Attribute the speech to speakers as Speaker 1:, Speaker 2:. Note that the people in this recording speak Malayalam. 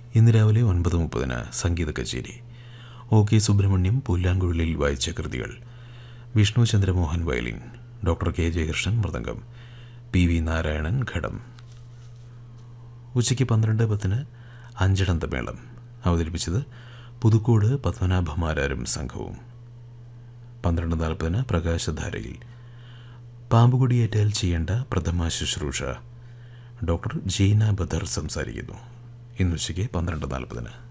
Speaker 1: ഇന്ന് രാവിലെ ഒൻപത് മുപ്പതിന് സംഗീത കച്ചേരി ഒ കെ സുബ്രഹ്മണ്യം പുല്ലാങ്കുഴലിൽ വായിച്ച കൃതികൾ Vishnu Chandramohan violin doctor K Jayakrishnan mridangam P V Narayanan ghatam ഉച്ചയ്ക്ക് പന്ത്രണ്ട് പത്തിന് അഞ്ചടന്ത മേളം അവതരിപ്പിച്ചത് പുതുക്കോട് പത്മനാഭമാരാരും സംഘവും പന്ത്രണ്ട് നാൽപ്പതിന് പ്രകാശധാരയിൽ പാമ്പുകുടിയേറ്റാൽ ചെയ്യേണ്ട പ്രഥമ ശുശ്രൂഷ ഡോക്ടർ ജീന ബദർ സംസാരിക്കുന്നു ഇന്നുച്ചയ്ക്ക് പന്ത്രണ്ട് നാൽപ്പതിന്